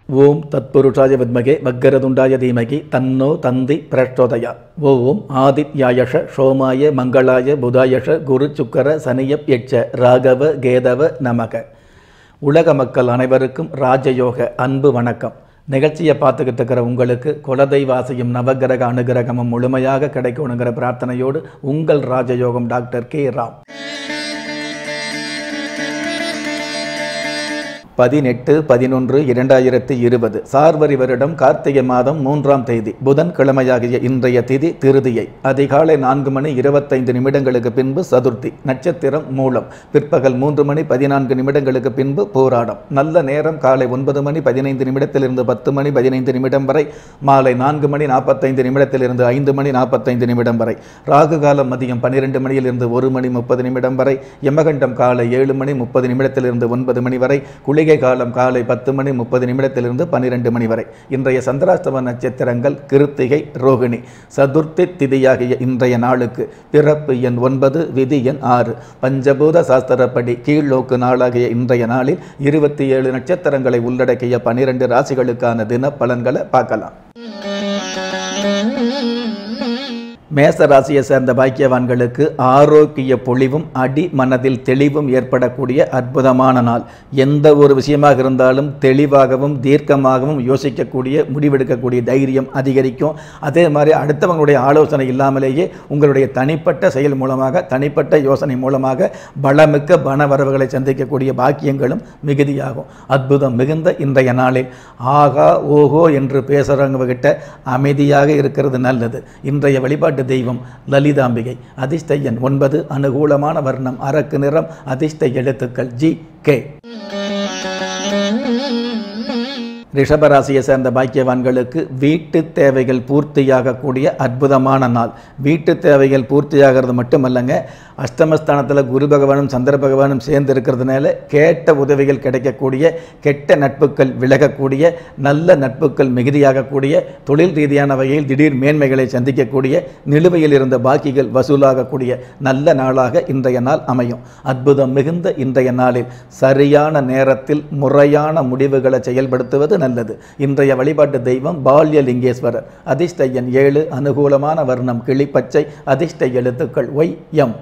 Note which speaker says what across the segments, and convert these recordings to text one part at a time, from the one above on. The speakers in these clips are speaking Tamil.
Speaker 1: ஓம் தத்புருஷாய வித்மகே வக்கரதுண்டாய தீமகி தன்னோ தந்தி பிரச்சோதயா ஓம் ஆதித்யாயஷ சோமாய மங்களாய புதாயஷ குரு சுக்கர சனியப் எச்ச ராகவ கேதவ நமக உலக மக்கள் அனைவருக்கும் ராஜயோக அன்பு வணக்கம் நிகழ்ச்சியை பார்த்துக்கிட்டு இருக்கிற உங்களுக்கு குலதெய்வாசியும் நவகிரக அனுகிரகமும் முழுமையாக கிடைக்கணுங்கிற பிரார்த்தனையோடு உங்கள் ராஜயோகம் டாக்டர் கே ராம் பதினெட்டு பதினொன்று இரண்டாயிரத்தி இருபது சார்வரி வருடம் கார்த்திகை மாதம் மூன்றாம் தேதி புதன் கிழமையாகிய இன்றைய திதி திருதியை அதிகாலை நான்கு மணி இருபத்தைந்து நிமிடங்களுக்கு பின்பு சதுர்த்தி நட்சத்திரம் மூலம் பிற்பகல் மூன்று மணி பதினான்கு நிமிடங்களுக்கு பின்பு போராடம் நல்ல நேரம் காலை ஒன்பது மணி பதினைந்து நிமிடத்திலிருந்து பத்து மணி பதினைந்து நிமிடம் வரை மாலை நான்கு மணி நாற்பத்தைந்து நிமிடத்திலிருந்து ஐந்து மணி நாற்பத்தைந்து நிமிடம் வரை ராகு காலம் மதியம் பன்னிரெண்டு மணியிலிருந்து ஒரு மணி முப்பது நிமிடம் வரை யமகண்டம் காலை ஏழு மணி முப்பது நிமிடத்திலிருந்து ஒன்பது மணி வரை குளிகை காலம் காலை பத்து மணி முப்பது நிமிடத்திலிருந்து பன்னிரெண்டு மணி வரை இன்றைய சந்திராஷ்டம நட்சத்திரங்கள் கிருத்திகை ரோகிணி சதுர்த்தி திதியாகிய இன்றைய நாளுக்கு பிறப்பு எண் ஒன்பது விதி எண் ஆறு பஞ்சபூத சாஸ்திரப்படி கீழ்நோக்கு நாளாகிய இன்றைய நாளில் இருபத்தி ஏழு நட்சத்திரங்களை உள்ளடக்கிய பனிரெண்டு ராசிகளுக்கான தின பலன்களை பார்க்கலாம் மேச ராசியை சேர்ந்த பாக்கியவான்களுக்கு ஆரோக்கிய பொழிவும் அடி மனதில் தெளிவும் ஏற்படக்கூடிய அற்புதமான நாள் எந்த ஒரு விஷயமாக இருந்தாலும் தெளிவாகவும் தீர்க்கமாகவும் யோசிக்கக்கூடிய முடிவெடுக்கக்கூடிய தைரியம் அதிகரிக்கும் அதே மாதிரி அடுத்தவங்களுடைய ஆலோசனை இல்லாமலேயே உங்களுடைய தனிப்பட்ட செயல் மூலமாக தனிப்பட்ட யோசனை மூலமாக பலமிக்க பண வரவுகளை சந்திக்கக்கூடிய பாக்கியங்களும் மிகுதியாகும் அற்புதம் மிகுந்த இன்றைய நாளில் ஆகா ஓஹோ என்று பேசுகிறவங்க கிட்ட அமைதியாக இருக்கிறது நல்லது இன்றைய வழிபாட்டு தெய்வம் லலிதாம்பிகை அதிர்ஷ்ட எண் ஒன்பது அனுகூலமான வர்ணம் அரக்கு நிறம் அதிர்ஷ்ட எழுத்துக்கள் ஜி கே ரிஷபராசியை சேர்ந்த பாக்கியவான்களுக்கு வீட்டு தேவைகள் பூர்த்தியாகக்கூடிய அற்புதமான நாள் வீட்டு தேவைகள் பூர்த்தியாகிறது மட்டுமல்லங்க அஷ்டமஸ்தானத்தில் குரு பகவானும் சந்திர பகவானும் சேர்ந்து இருக்கிறதுனால கேட்ட உதவிகள் கிடைக்கக்கூடிய கெட்ட நட்புகள் விலகக்கூடிய நல்ல நட்புகள் மிகுதியாகக்கூடிய தொழில் ரீதியான வகையில் திடீர் மேன்மைகளை சந்திக்கக்கூடிய நிலுவையில் இருந்த பாக்கிகள் வசூலாகக்கூடிய நல்ல நாளாக இன்றைய நாள் அமையும் அற்புதம் மிகுந்த இன்றைய நாளில் சரியான நேரத்தில் முறையான முடிவுகளை செயல்படுத்துவது நல்லது இன்றைய வழிபாட்டு தெய்வம் பால்ய லிங்கேஸ்வரர் அதிர்ஷ்ட எண் ஏழு அனுகூலமான வர்ணம் கிளிப்பச்சை அதிர்ஷ்ட எழுத்துக்கள் ஒய் எம்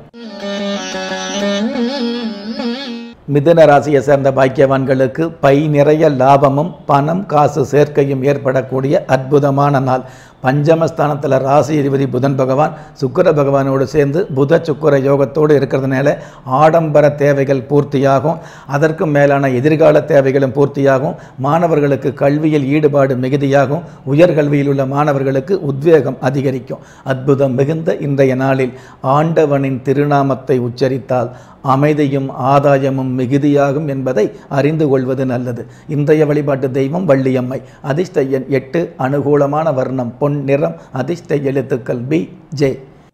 Speaker 1: மிதுன ராசியை சேர்ந்த பாக்கியவான்களுக்கு பை நிறைய லாபமும் பணம் காசு சேர்க்கையும் ஏற்படக்கூடிய அற்புதமான நாள் பஞ்சமஸ்தானத்தில் ராசி அதிபதி புதன் பகவான் சுக்கர பகவானோடு சேர்ந்து புத சுக்கர யோகத்தோடு இருக்கிறதுனால ஆடம்பர தேவைகள் பூர்த்தியாகும் அதற்கும் மேலான எதிர்கால தேவைகளும் பூர்த்தியாகும் மாணவர்களுக்கு கல்வியில் ஈடுபாடு மிகுதியாகும் உயர்கல்வியில் உள்ள மாணவர்களுக்கு உத்வேகம் அதிகரிக்கும் அற்புதம் மிகுந்த இன்றைய நாளில் ஆண்டவனின் திருநாமத்தை உச்சரித்தால் அமைதியும் ஆதாயமும் மிகுதியாகும் என்பதை அறிந்து கொள்வது நல்லது இன்றைய வழிபாட்டு தெய்வம் வள்ளியம்மை அதிர்ஷ்ட எண் எட்டு அனுகூலமான வர்ணம் பொன் நிறம் அதிர்ஷ்ட எழுத்துக்கள் பி ஜே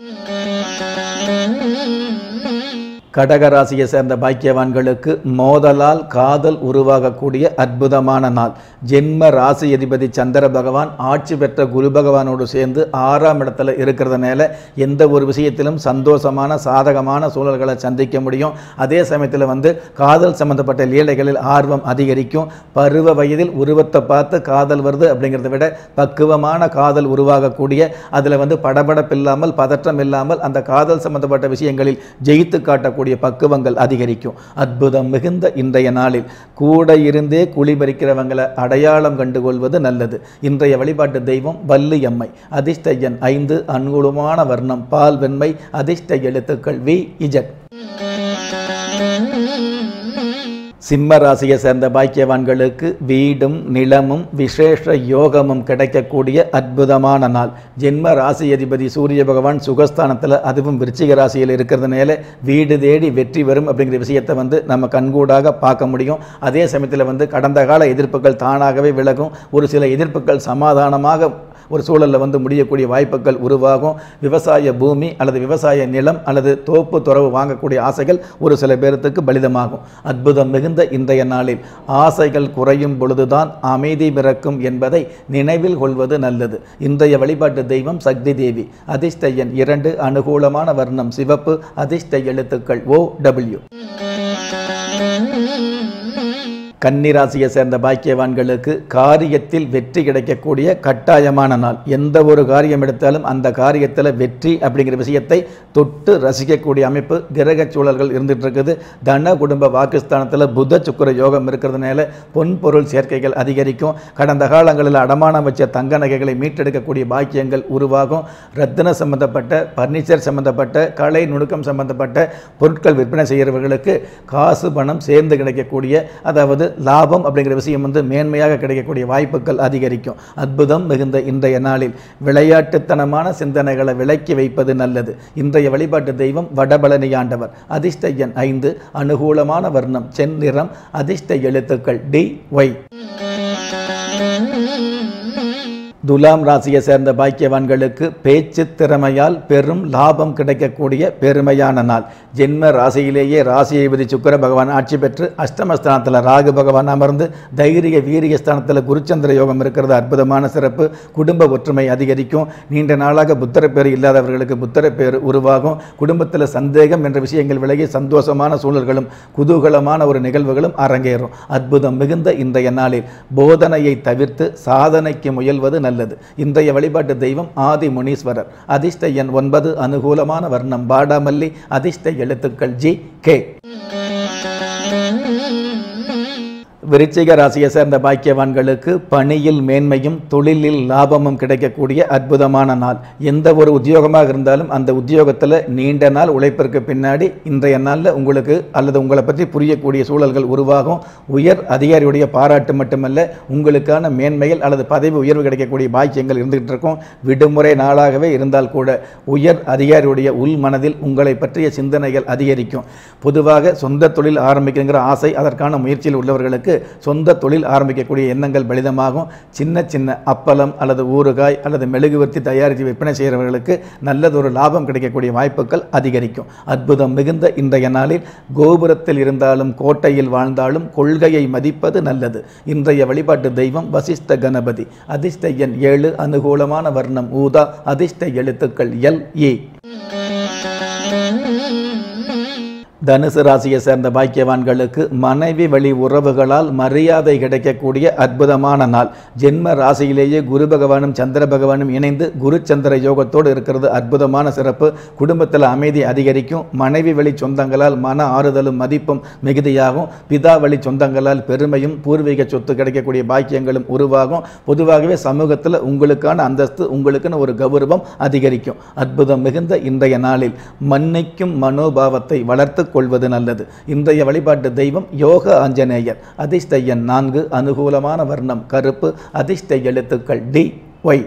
Speaker 1: கடகராசியை சேர்ந்த பாக்கியவான்களுக்கு மோதலால் காதல் உருவாகக்கூடிய அற்புதமான நாள் ஜென்ம ராசி அதிபதி சந்திர பகவான் ஆட்சி பெற்ற குரு பகவானோடு சேர்ந்து ஆறாம் இடத்துல இருக்கிறதுனால எந்த ஒரு விஷயத்திலும் சந்தோஷமான சாதகமான சூழல்களை சந்திக்க முடியும் அதே சமயத்தில் வந்து காதல் சம்பந்தப்பட்ட லீலைகளில் ஆர்வம் அதிகரிக்கும் பருவ வயதில் உருவத்தை பார்த்து காதல் வருது அப்படிங்கிறத விட பக்குவமான காதல் உருவாகக்கூடிய அதில் வந்து படபடப்பு இல்லாமல் பதற்றம் இல்லாமல் அந்த காதல் சம்பந்தப்பட்ட விஷயங்களில் ஜெயித்து காட்டக்கூடிய கூடிய பக்குவங்கள் அதிகரிக்கும் அற்புதம் மிகுந்த இன்றைய நாளில் கூட இருந்தே குளிபறிக்கிறவங்களை அடையாளம் கண்டுகொள்வது நல்லது இன்றைய வழிபாட்டு தெய்வம் வள்ளி அம்மை அதிர்ஷ்ட எண் ஐந்து அன்குளமான வர்ணம் பால் வெண்மை அதிர்ஷ்ட எழுத்துக்கள் வி இஜட் சிம்ம ராசியை சேர்ந்த பாக்கியவான்களுக்கு வீடும் நிலமும் விசேஷ யோகமும் கிடைக்கக்கூடிய அற்புதமான நாள் ஜென்ம ராசி அதிபதி சூரிய பகவான் சுகஸ்தானத்தில் அதுவும் விருச்சிக ராசியில் இருக்கிறதுனால வீடு தேடி வெற்றி வரும் அப்படிங்கிற விஷயத்தை வந்து நம்ம கண்கூடாக பார்க்க முடியும் அதே சமயத்தில் வந்து கடந்த கால எதிர்ப்புகள் தானாகவே விலகும் ஒரு சில எதிர்ப்புகள் சமாதானமாக ஒரு சூழலில் வந்து முடியக்கூடிய வாய்ப்புகள் உருவாகும் விவசாய பூமி அல்லது விவசாய நிலம் அல்லது தோப்பு துறவு வாங்கக்கூடிய ஆசைகள் ஒரு சில பேர்த்துக்கு பலிதமாகும் அற்புதம் மிகுந்த இன்றைய நாளில் ஆசைகள் குறையும் பொழுதுதான் அமைதி பிறக்கும் என்பதை நினைவில் கொள்வது நல்லது இன்றைய வழிபாட்டு தெய்வம் சக்தி தேவி அதிர்ஷ்ட எண் இரண்டு அனுகூலமான வர்ணம் சிவப்பு அதிர்ஷ்ட எழுத்துக்கள் ஓ டபிள்யூ கன்னிராசியை சேர்ந்த பாக்கியவான்களுக்கு காரியத்தில் வெற்றி கிடைக்கக்கூடிய கட்டாயமான நாள் எந்த ஒரு காரியம் எடுத்தாலும் அந்த காரியத்தில் வெற்றி அப்படிங்கிற விஷயத்தை தொட்டு ரசிக்கக்கூடிய அமைப்பு கிரக சூழல்கள் இருந்துட்டு இருக்குது தன குடும்ப வாக்குஸ்தானத்தில் புத சுக்கர யோகம் இருக்கிறதுனால பொன் பொருள் சேர்க்கைகள் அதிகரிக்கும் கடந்த காலங்களில் அடமானம் வச்ச தங்க நகைகளை மீட்டெடுக்கக்கூடிய பாக்கியங்கள் உருவாகும் ரத்தின சம்பந்தப்பட்ட பர்னிச்சர் சம்பந்தப்பட்ட கலை நுணுக்கம் சம்பந்தப்பட்ட பொருட்கள் விற்பனை செய்கிறவர்களுக்கு காசு பணம் சேர்ந்து கிடைக்கக்கூடிய அதாவது லாபம் அப்படிங்கிற விஷயம் வந்து மேன்மையாக கிடைக்கக்கூடிய வாய்ப்புகள் அதிகரிக்கும் அற்புதம் மிகுந்த இன்றைய நாளில் விளையாட்டுத்தனமான சிந்தனைகளை விலக்கி வைப்பது நல்லது இன்றைய வழிபாட்டு தெய்வம் வடபழனி ஆண்டவர் அதிர்ஷ்ட எண் ஐந்து அனுகூலமான வர்ணம் செந்நிறம் அதிர்ஷ்ட எழுத்துக்கள் டி ஒய் துலாம் ராசியை சேர்ந்த பாக்கியவான்களுக்கு பேச்சு திறமையால் பெரும் லாபம் கிடைக்கக்கூடிய பெருமையான நாள் ஜென்ம ராசியிலேயே ராசியதிபதி சுக்கிர பகவான் ஆட்சி பெற்று அஷ்டமஸ்தானத்தில் ராகு பகவான் அமர்ந்து தைரிய வீரிய ஸ்தானத்தில் குருச்சந்திர யோகம் இருக்கிறது அற்புதமான சிறப்பு குடும்ப ஒற்றுமை அதிகரிக்கும் நீண்ட நாளாக புத்தர பேர் இல்லாதவர்களுக்கு புத்தர பேர் உருவாகும் குடும்பத்தில் சந்தேகம் என்ற விஷயங்கள் விலகி சந்தோஷமான சூழல்களும் குதூகலமான ஒரு நிகழ்வுகளும் அரங்கேறும் அற்புதம் மிகுந்த இன்றைய நாளில் போதனையை தவிர்த்து சாதனைக்கு முயல்வது நல்லது இன்றைய வழிபாட்டு தெய்வம் ஆதி முனீஸ்வரர் அதிர்ஷ்ட எண் ஒன்பது அனுகூலமான வர்ணம் பாடாமல்லி அதிர்ஷ்ட எழுத்துக்கள் ஜி கே விருச்சிக ராசியை சேர்ந்த பாக்கியவான்களுக்கு பணியில் மேன்மையும் தொழிலில் லாபமும் கிடைக்கக்கூடிய அற்புதமான நாள் எந்த ஒரு உத்தியோகமாக இருந்தாலும் அந்த உத்தியோகத்தில் நீண்ட நாள் உழைப்பிற்கு பின்னாடி இன்றைய நாளில் உங்களுக்கு அல்லது உங்களை பற்றி புரியக்கூடிய சூழல்கள் உருவாகும் உயர் அதிகாரியுடைய பாராட்டு மட்டுமல்ல உங்களுக்கான மேன்மைகள் அல்லது பதவி உயர்வு கிடைக்கக்கூடிய பாக்கியங்கள் இருந்துகிட்டு இருக்கும் விடுமுறை நாளாகவே இருந்தால் கூட உயர் அதிகாரியுடைய உள் மனதில் உங்களை பற்றிய சிந்தனைகள் அதிகரிக்கும் பொதுவாக சொந்த தொழில் ஆரம்பிக்கிற ஆசை அதற்கான முயற்சியில் உள்ளவர்களுக்கு சொந்த தொழில் ஆரம்பிக்கக்கூடிய எண்ணங்கள் பலிதமாகும் சின்ன சின்ன அப்பளம் அல்லது ஊறுகாய் அல்லது மெழுகுவர்த்தி தயாரித்து விற்பனை செய்கிறவர்களுக்கு நல்லதொரு லாபம் கிடைக்கக்கூடிய வாய்ப்புகள் அதிகரிக்கும் அற்புதம் மிகுந்த இன்றைய நாளில் கோபுரத்தில் இருந்தாலும் கோட்டையில் வாழ்ந்தாலும் கொள்கையை மதிப்பது நல்லது இன்றைய வழிபாட்டு தெய்வம் வசிஷ்ட கணபதி அதிர்ஷ்ட எண் ஏழு அனுகூலமான வர்ணம் ஊதா அதிர்ஷ்ட எழுத்துக்கள் எல் ஏ தனுசு ராசியை சேர்ந்த பாக்கியவான்களுக்கு மனைவி வழி உறவுகளால் மரியாதை கிடைக்கக்கூடிய அற்புதமான நாள் ஜென்ம ராசியிலேயே குரு பகவானும் சந்திர பகவானும் இணைந்து குரு சந்திர யோகத்தோடு இருக்கிறது அற்புதமான சிறப்பு குடும்பத்தில் அமைதி அதிகரிக்கும் மனைவி வழி சொந்தங்களால் மன ஆறுதலும் மதிப்பும் மிகுதியாகும் பிதா வழி சொந்தங்களால் பெருமையும் பூர்வீக சொத்து கிடைக்கக்கூடிய பாக்கியங்களும் உருவாகும் பொதுவாகவே சமூகத்தில் உங்களுக்கான அந்தஸ்து உங்களுக்குன்னு ஒரு கௌரவம் அதிகரிக்கும் அற்புதம் மிகுந்த இன்றைய நாளில் மன்னிக்கும் மனோபாவத்தை வளர்த்து கொள்வது நல்லது இன்றைய வழிபாட்டு தெய்வம் யோக ஆஞ்சநேயர் அதிர்ஷ்ட எண் நான்கு அனுகூலமான வர்ணம் கருப்பு அதிர்ஷ்ட எழுத்துக்கள் டி ஒய்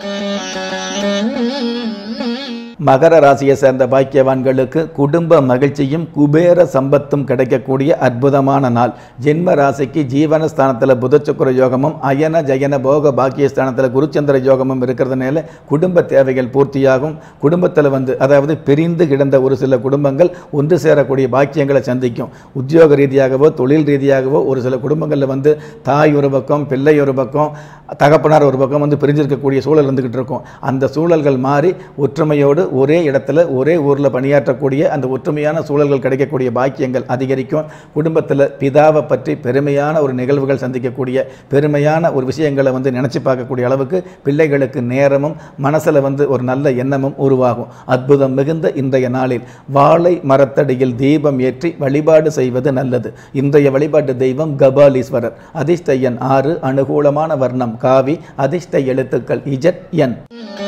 Speaker 1: மகர ராசியை சேர்ந்த பாக்கியவான்களுக்கு குடும்ப மகிழ்ச்சியும் குபேர சம்பத்தும் கிடைக்கக்கூடிய அற்புதமான நாள் ஜென்ம ராசிக்கு ஜீவனஸ்தானத்தில் புதச்சுக்குர யோகமும் அயன ஜயன போக பாக்கியஸ்தானத்தில் குருச்சந்திர யோகமும் இருக்கிறதுனால குடும்ப தேவைகள் பூர்த்தியாகும் குடும்பத்தில் வந்து அதாவது பிரிந்து கிடந்த ஒரு சில குடும்பங்கள் ஒன்று சேரக்கூடிய பாக்கியங்களை சந்திக்கும் உத்தியோக ரீதியாகவோ தொழில் ரீதியாகவோ ஒரு சில குடும்பங்களில் வந்து தாய் ஒரு பக்கம் பிள்ளை ஒரு பக்கம் தகப்பனார் ஒரு பக்கம் வந்து பிரிஞ்சிருக்கக்கூடிய சூழல் இருந்துக்கிட்டு இருக்கும் அந்த சூழல்கள் மாறி ஒற்றுமையோடு ஒரே இடத்துல ஒரே ஊரில் பணியாற்றக்கூடிய அந்த ஒற்றுமையான சூழல்கள் கிடைக்கக்கூடிய பாக்கியங்கள் அதிகரிக்கும் குடும்பத்தில் பிதாவை பற்றி பெருமையான ஒரு நிகழ்வுகள் சந்திக்கக்கூடிய பெருமையான ஒரு விஷயங்களை வந்து நினச்சி பார்க்கக்கூடிய அளவுக்கு பிள்ளைகளுக்கு நேரமும் மனசில் வந்து ஒரு நல்ல எண்ணமும் உருவாகும் அற்புதம் மிகுந்த இன்றைய நாளில் வாழை மரத்தடியில் தீபம் ஏற்றி வழிபாடு செய்வது நல்லது இன்றைய வழிபாட்டு தெய்வம் கபாலீஸ்வரர் அதிர்ஷ்ட எண் ஆறு அனுகூலமான வர்ணம் காவி அதிர்ஷ்ட எழுத்துக்கள் இஜட் என்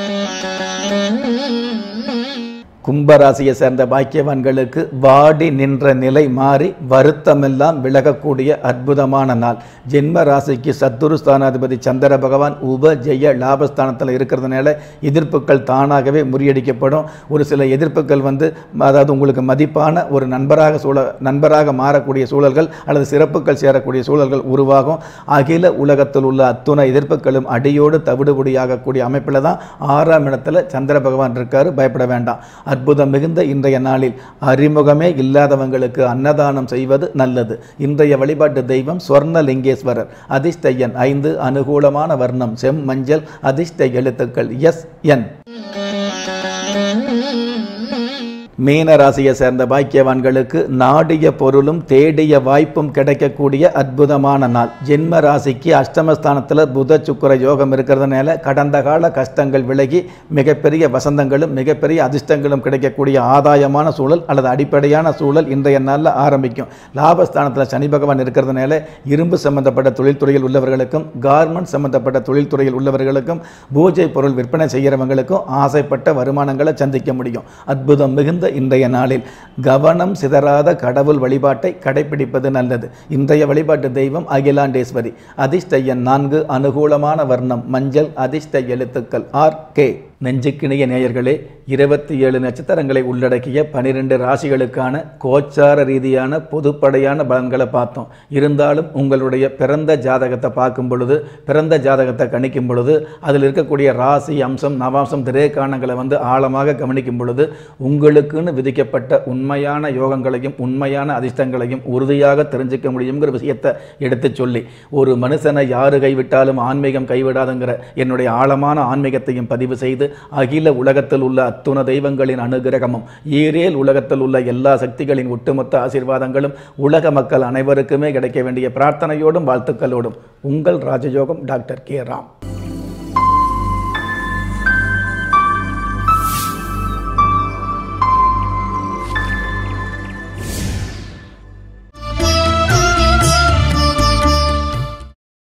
Speaker 1: கும்பராசியை சேர்ந்த பாக்கியவான்களுக்கு வாடி நின்ற நிலை மாறி வருத்தமெல்லாம் விலகக்கூடிய அற்புதமான நாள் ஜென்ம ராசிக்கு சத்துரு ஸ்தானாதிபதி சந்திர பகவான் உப ஜெய லாபஸ்தானத்தில் இருக்கிறதுனால எதிர்ப்புகள் தானாகவே முறியடிக்கப்படும் ஒரு சில எதிர்ப்புகள் வந்து அதாவது உங்களுக்கு மதிப்பான ஒரு நண்பராக சூழ நண்பராக மாறக்கூடிய சூழல்கள் அல்லது சிறப்புகள் சேரக்கூடிய சூழல்கள் உருவாகும் அகில உலகத்தில் உள்ள அத்துணை எதிர்ப்புகளும் அடியோடு தவிடுபடியாகக்கூடிய அமைப்பில் தான் ஆறாம் இடத்துல சந்திர பகவான் இருக்காரு பயப்பட வேண்டாம் அற்புதம் மிகுந்த இன்றைய நாளில் அறிமுகமே இல்லாதவங்களுக்கு அன்னதானம் செய்வது நல்லது இன்றைய வழிபாட்டு தெய்வம் ஸ்வர்ணலிங்கேஸ்வரர் அதிர்ஷ்ட எண் ஐந்து அனுகூலமான வர்ணம் செம் மஞ்சள் அதிர்ஷ்ட எழுத்துக்கள் எஸ் என் மீன ராசியை சேர்ந்த பாக்கியவான்களுக்கு நாடிய பொருளும் தேடிய வாய்ப்பும் கிடைக்கக்கூடிய அற்புதமான நாள் ஜென்ம ராசிக்கு அஷ்டமஸ்தானத்தில் புத சுக்கர யோகம் இருக்கிறதுனால கடந்த கால கஷ்டங்கள் விலகி மிகப்பெரிய வசந்தங்களும் மிகப்பெரிய அதிர்ஷ்டங்களும் கிடைக்கக்கூடிய ஆதாயமான சூழல் அல்லது அடிப்படையான சூழல் இன்றைய நாளில் ஆரம்பிக்கும் லாபஸ்தானத்தில் சனி பகவான் இருக்கிறதுனால இரும்பு சம்பந்தப்பட்ட தொழில்துறையில் உள்ளவர்களுக்கும் கார்மெண்ட் சம்பந்தப்பட்ட தொழில்துறையில் உள்ளவர்களுக்கும் பூஜை பொருள் விற்பனை செய்கிறவங்களுக்கும் ஆசைப்பட்ட வருமானங்களை சந்திக்க முடியும் அற்புதம் மிகுந்த இன்றைய நாளில் கவனம் சிதறாத கடவுள் வழிபாட்டை கடைபிடிப்பது நல்லது இன்றைய வழிபாட்டு தெய்வம் அகிலாண்டேஸ்வரி அதிர்ஷ்ட எண் நான்கு அனுகூலமான வர்ணம் மஞ்சள் அதிர்ஷ்ட எழுத்துக்கள் ஆர் கே நெஞ்சுக்கிணைய நேயர்களே இருபத்தி ஏழு நட்சத்திரங்களை உள்ளடக்கிய பனிரெண்டு ராசிகளுக்கான கோச்சார ரீதியான பொதுப்படையான பலன்களை பார்த்தோம் இருந்தாலும் உங்களுடைய பிறந்த ஜாதகத்தை பார்க்கும் பொழுது பிறந்த ஜாதகத்தை கணிக்கும் பொழுது அதில் இருக்கக்கூடிய ராசி அம்சம் நவாம்சம் திரேகாணங்களை வந்து ஆழமாக கவனிக்கும் பொழுது உங்களுக்குன்னு விதிக்கப்பட்ட உண்மையான யோகங்களையும் உண்மையான அதிர்ஷ்டங்களையும் உறுதியாக தெரிஞ்சுக்க முடியுங்கிற விஷயத்தை எடுத்து சொல்லி ஒரு மனுஷனை யாரு கைவிட்டாலும் ஆன்மீகம் கைவிடாதுங்கிற என்னுடைய ஆழமான ஆன்மீகத்தையும் பதிவு செய்து அகில உலகத்தில் உள்ள அத்துண தெய்வங்களின் அனுகிரகமும் ஈரேல் உலகத்தில் உள்ள எல்லா சக்திகளின் ஒட்டுமொத்த ஆசீர்வாதங்களும் உலக மக்கள் அனைவருக்குமே கிடைக்க வேண்டிய பிரார்த்தனையோடும் வாழ்த்துக்களோடும் உங்கள் ராஜயோகம் டாக்டர் கே ராம்